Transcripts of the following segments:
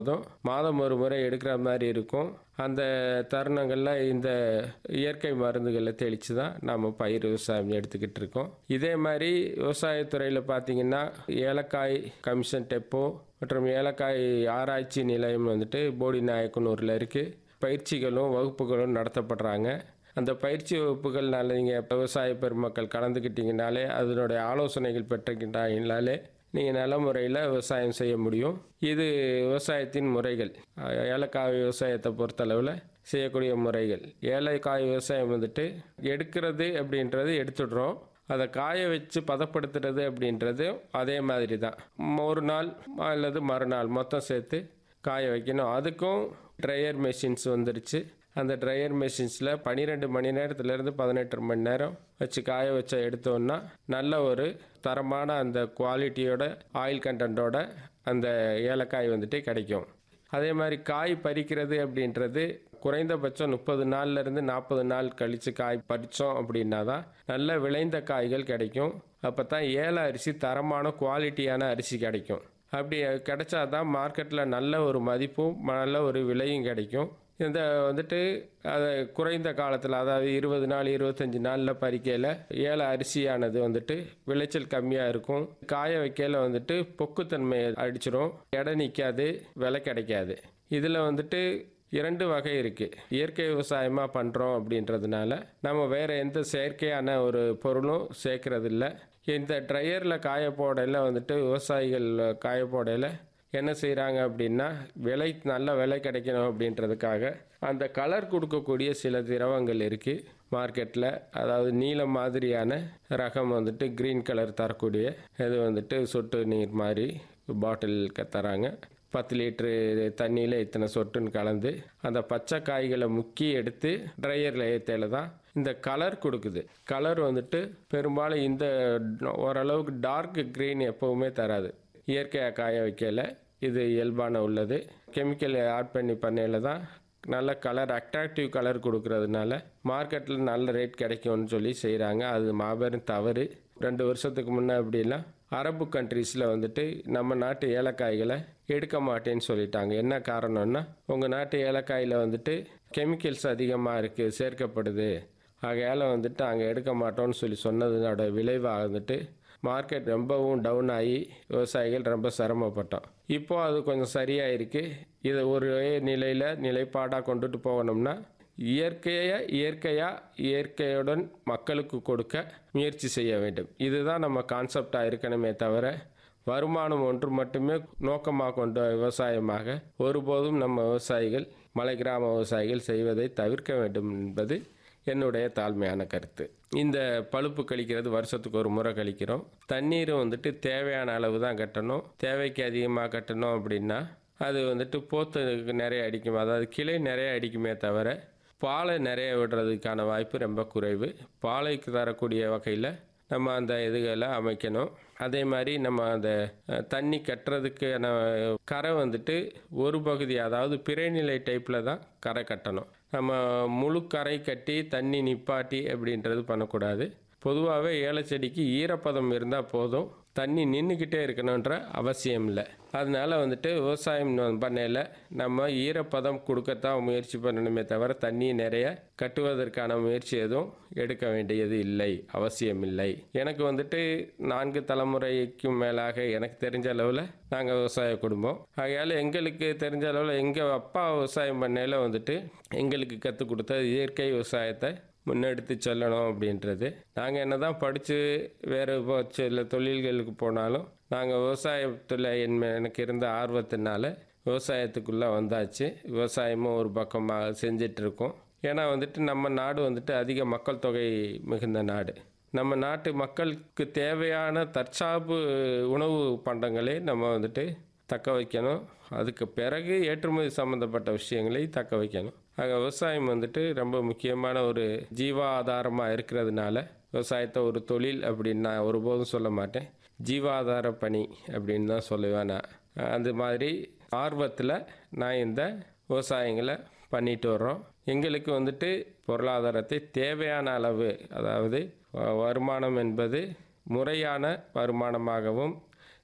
அதுவும் மாதம் ஒரு முறை எடுக்கிற மாதிரி இருக்கும் அந்த தருணங்களில் இந்த இயற்கை மருந்துகளை தெளித்து தான் நம்ம பயிர் விவசாயம் எடுத்துக்கிட்டு இருக்கோம் இதே மாதிரி விவசாயத்துறையில் பார்த்தீங்கன்னா ஏலக்காய் கமிஷன் டெப்போ மற்றும் ஏலக்காய் ஆராய்ச்சி நிலையம் வந்துட்டு போடி நாயக்கனூரில் இருக்குது பயிற்சிகளும் வகுப்புகளும் நடத்தப்படுறாங்க அந்த பயிற்சி வகுப்புகள்னால நீங்கள் விவசாய பெருமக்கள் கலந்துக்கிட்டீங்கனாலே அதனுடைய ஆலோசனைகள் பெற்றுக்கிட்டாங்கனாலே நீங்கள் நல்ல முறையில் விவசாயம் செய்ய முடியும் இது விவசாயத்தின் முறைகள் அஹ் ஏலக்காய் விவசாயத்தை பொறுத்தளவில் செய்யக்கூடிய முறைகள் ஏலக்காய் விவசாயம் வந்துட்டு எடுக்கிறது அப்படின்றது எடுத்துடுறோம் அதை காய வச்சு பதப்படுத்துறது அப்படின்றது அதே மாதிரி தான் ஒரு நாள் அல்லது மறுநாள் மொத்தம் சேர்த்து காய வைக்கணும் அதுக்கும் ட்ரையர் மெஷின்ஸ் வந்துருச்சு அந்த ட்ரையர் மெஷின்ஸில் பன்னிரெண்டு மணி நேரத்துலேருந்து பதினெட்டு மணி நேரம் வச்சு காய வச்ச எடுத்தோன்னா நல்ல ஒரு தரமான அந்த குவாலிட்டியோட ஆயில் கண்டென்ட்டோட அந்த ஏலக்காய் வந்துட்டு கிடைக்கும் அதே மாதிரி காய் பறிக்கிறது அப்படின்றது குறைந்தபட்சம் முப்பது நாள்லேருந்து நாற்பது நாள் கழித்து காய் பறித்தோம் அப்படின்னா தான் நல்ல விளைந்த காய்கள் கிடைக்கும் அப்போ தான் ஏல அரிசி தரமான குவாலிட்டியான அரிசி கிடைக்கும் அப்படி கிடைச்சாதான் மார்க்கெட்டில் நல்ல ஒரு மதிப்பும் நல்ல ஒரு விலையும் கிடைக்கும் இந்த வந்துட்டு அதை குறைந்த காலத்தில் அதாவது இருபது நாள் இருபத்தஞ்சி நாளில் பறிக்கையில் ஏல அரிசியானது வந்துட்டு விளைச்சல் கம்மியாக இருக்கும் காய வைக்கையில் வந்துட்டு பொக்குத்தன்மையை அடிச்சிடும் எடை நிற்காது விலை கிடைக்காது இதில் வந்துட்டு இரண்டு வகை இருக்குது இயற்கை விவசாயமாக பண்ணுறோம் அப்படின்றதுனால நம்ம வேறு எந்த செயற்கையான ஒரு பொருளும் சேர்க்கறதில்ல இந்த ட்ரையரில் காய போடையில் வந்துட்டு விவசாயிகள் காய போடையில் என்ன செய்கிறாங்க அப்படின்னா விலை நல்ல விலை கிடைக்கணும் அப்படின்றதுக்காக அந்த கலர் கொடுக்கக்கூடிய சில திரவங்கள் இருக்குது மார்க்கெட்டில் அதாவது நீலம் மாதிரியான ரகம் வந்துட்டு க்ரீன் கலர் தரக்கூடிய இது வந்துட்டு சொட்டு நீர் மாதிரி பாட்டிலுக்கு தராங்க பத்து லிட்ரு தண்ணியில் இத்தனை சொட்டுன்னு கலந்து அந்த பச்சை காய்களை முக்கி எடுத்து ட்ரையரில் ஏற்றையில தான் இந்த கலர் கொடுக்குது கலர் வந்துட்டு பெரும்பாலும் இந்த ஓரளவுக்கு டார்க் க்ரீன் எப்போவுமே தராது இயற்கையாக காய வைக்கல இது இயல்பான உள்ளது கெமிக்கல் ஆட் பண்ணி பண்ணையில் தான் நல்ல கலர் அட்ராக்டிவ் கலர் கொடுக்கறதுனால மார்க்கெட்டில் நல்ல ரேட் கிடைக்கும்னு சொல்லி செய்கிறாங்க அது மாபெரும் தவறு ரெண்டு வருஷத்துக்கு முன்னே அப்படிலாம் அரபு கண்ட்ரீஸில் வந்துட்டு நம்ம நாட்டு ஏலக்காய்களை எடுக்க மாட்டேன்னு சொல்லிட்டாங்க என்ன காரணம்னா உங்கள் நாட்டு ஏலக்காயில் வந்துட்டு கெமிக்கல்ஸ் அதிகமாக இருக்குது சேர்க்கப்படுது ஆகையால் வந்துட்டு அங்கே எடுக்க மாட்டோம்னு சொல்லி சொன்னதோட விளைவாக வந்துட்டு மார்க்கெட் ரொம்பவும் டவுன் ஆகி விவசாயிகள் ரொம்ப சிரமப்பட்டோம் இப்போ அது கொஞ்சம் சரியாக இருக்குது இதை ஒரே நிலையில் நிலைப்பாடாக கொண்டுட்டு போகணும்னா இயற்கையை இயற்கையாக இயற்கையுடன் மக்களுக்கு கொடுக்க முயற்சி செய்ய வேண்டும் இதுதான் நம்ம கான்செப்டாக இருக்கணுமே தவிர வருமானம் ஒன்று மட்டுமே நோக்கமாக கொண்ட விவசாயமாக ஒருபோதும் நம்ம விவசாயிகள் மலை கிராம விவசாயிகள் செய்வதை தவிர்க்க வேண்டும் என்பது என்னுடைய தாழ்மையான கருத்து இந்த பழுப்பு கழிக்கிறது வருஷத்துக்கு ஒரு முறை கழிக்கிறோம் தண்ணீரும் வந்துட்டு தேவையான அளவு தான் கட்டணும் தேவைக்கு அதிகமாக கட்டணும் அப்படின்னா அது வந்துட்டு போத்து நிறைய அடிக்கும் அதாவது கிளை நிறைய அடிக்குமே தவிர பாலை நிறைய விடுறதுக்கான வாய்ப்பு ரொம்ப குறைவு பாலைக்கு தரக்கூடிய வகையில் நம்ம அந்த இதுகளை அமைக்கணும் அதே மாதிரி நம்ம அந்த அஹ், தண்ணி கட்டுறதுக்கான கரை வந்துட்டு ஒரு பகுதி அதாவது பிறைநிலை டைப்பில் தான் கரை கட்டணும் நம்ம முழு கரை கட்டி தண்ணி நிப்பாட்டி அப்படின்றது பண்ணக்கூடாது பொதுவாகவே ஏலச்செடிக்கு ஈரப்பதம் இருந்தால் போதும் தண்ணி நின்றுக்கிட்டே இருக்கணுன்ற அவசியம் இல்லை அதனால வந்துட்டு விவசாயம் பண்ணையில் நம்ம ஈரப்பதம் கொடுக்கத்தான் முயற்சி பண்ணணுமே தவிர தண்ணி நிறைய கட்டுவதற்கான முயற்சி எதுவும் எடுக்க வேண்டியது இல்லை அவசியம் இல்லை எனக்கு வந்துட்டு நான்கு தலைமுறைக்கும் மேலாக எனக்கு தெரிஞ்ச அளவில் நாங்கள் விவசாய குடும்பம் ஆகையால் எங்களுக்கு தெரிஞ்ச அளவில் எங்கள் அப்பா விவசாயம் பண்ணையில் வந்துட்டு எங்களுக்கு கற்றுக் கொடுத்த இயற்கை விவசாயத்தை முன்னெடுத்து செல்லணும் அப்படின்றது நாங்கள் என்ன தான் படித்து வேறு இப்போ சில தொழில்களுக்கு போனாலும் நாங்கள் விவசாயத்தில் என் மே- எனக்கு இருந்த ஆர்வத்தினால விவசாயத்துக்குள்ளே வந்தாச்சு விவசாயமும் ஒரு பக்கமாக செஞ்சிட்டு இருக்கோம் ஏன்னா வந்துட்டு நம்ம நாடு வந்துட்டு அதிக மக்கள் தொகை மிகுந்த நாடு நம்ம நாட்டு மக்களுக்கு தேவையான தற்சார்பு உணவு பண்டங்களே நம்ம வந்துட்டு தக்க வைக்கணும் அதுக்கு பிறகு ஏற்றுமதி சம்மந்தப்பட்ட விஷயங்களை தக்க வைக்கணும் ஆக விவசாயம் வந்துட்டு ரொம்ப முக்கியமான ஒரு ஜீவாதாரமாக இருக்கிறதுனால விவசாயத்தை ஒரு தொழில் அப்படின்னு நான் ஒருபோதும் சொல்ல மாட்டேன் ஜீவாதார பணி அப்படின்னு தான் சொல்லுவேன் நான் அந்த மாதிரி ஆர்வத்தில் நான் இந்த விவசாயங்களை பண்ணிட்டு வர்றோம் எங்களுக்கு வந்துட்டு பொருளாதாரத்தை தேவையான அளவு அதாவது வ- வருமானம் என்பது முறையான வருமானமாகவும்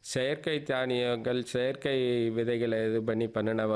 செயற்கை தானியங்கள் செயற்கை விதைகளை இது பண்ணி பண்ணின